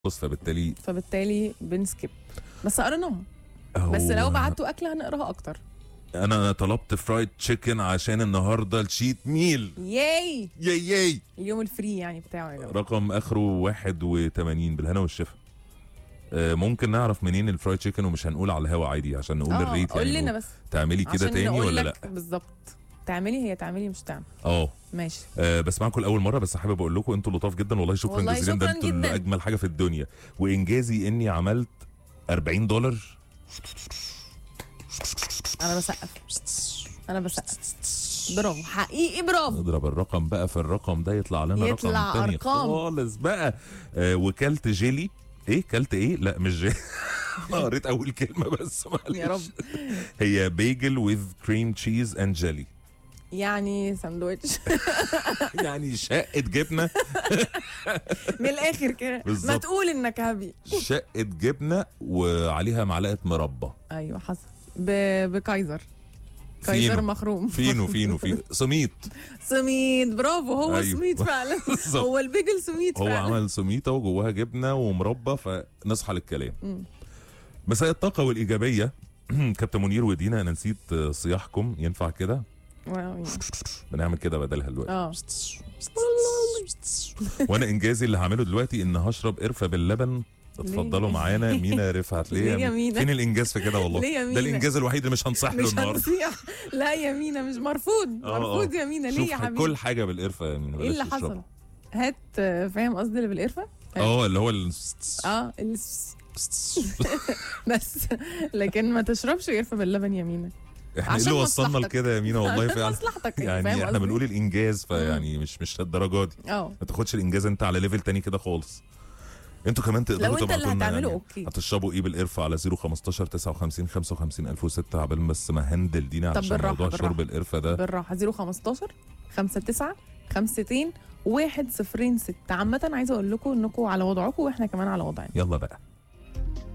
خالص فبالتالي فبالتالي بنسكيب بس قريناهم هو بس لو بعتوا اكل هنقراها اكتر انا طلبت فرايد تشيكن عشان النهارده الشيت ميل ياي ياي ياي اليوم الفري يعني بتاعه يا جماعه رقم اخره 81 بالهنا والشفا آه، ممكن نعرف منين الفرايد تشيكن ومش هنقول على الهوا عادي عشان نقول اه الريت قول يعني لنا بس تعملي كده عشان تاني نقول ولا لا لك بالظبط تعملي هي تعملي مش تعمل اه ماشي آه، بسمعكم لاول مره بس حابب اقول لكم انتوا لطاف جدا والله شكرا والله جزيلا ده شكراً انتوا اللي جداً. اجمل حاجه في الدنيا وانجازي اني عملت 40 دولار انا بسقف انا بسقف برافو حقيقي برافو نضرب الرقم بقى في الرقم ده يطلع لنا يطلع رقم تاني أرقام. خالص بقى آه وكلت جيلي ايه كلت ايه لا مش جيلي انا قريت اول كلمه بس معلش يا رب هي بيجل وذ كريم تشيز اند جيلي يعني ساندوتش يعني شقه جبنه من الاخر كده ما بالظبط. تقول انك هبي شقه جبنه وعليها معلقه مربى ايوه حصل ب... بكايزر كايزر فينو. مخروم فينو فينو فينو سميت سميد برافو هو أيوة. سميد فعلا بالظبط. هو البيجل سميد هو فعلا عمل سميته وجواها جبنه ومربى فنصحى للكلام مم. مساء الطاقه والايجابيه كابتن منير ودينا انا نسيت صياحكم ينفع كده واو. بنعمل كده بدلها دلوقتي اه وانا انجازي اللي هعمله دلوقتي ان هشرب قرفه باللبن اتفضلوا ليه؟ معانا مينا رفعت ليه ليه يا يا مي- مينا؟ فين الانجاز في كده والله ليه يا ده مينا؟ الانجاز الوحيد اللي مش هنصح له مش النهارده هنصيح لا يا مينا مش مرفوض آه، آه. مرفوض يا مينا ليه شوف يا حبيبي كل حاجه بالقرفه يا مينا ايه اللي بلاش حصل تشربها. هات آه، فاهم قصدي اللي بالقرفه اه اللي هو ال... اه الس- بس لكن ما تشربش قرفه باللبن يا مينا احنا ايه عشان اللي وصلنا مصلحتك. لكده يا مينا والله عشان فعلا مصلحتك يعني يعني فاهم احنا قصدي؟ بنقول الانجاز فيعني مش مش الدرجه دي اه ما تاخدش الانجاز انت على ليفل تاني كده خالص انتوا كمان تقدروا لو انت اللي تبعتوا لنا هتعمله يعني اوكي هتشربوا ايه بالقرفه على 015 59 55 1006 عبال بس ما هندل دينا طب عشان بالراحة، موضوع بالراحة. شرب القرفه ده بالراحه 015 59 52 106 عامة عايزة أقول لكم إنكم على وضعكم وإحنا كمان على وضعنا يلا بقى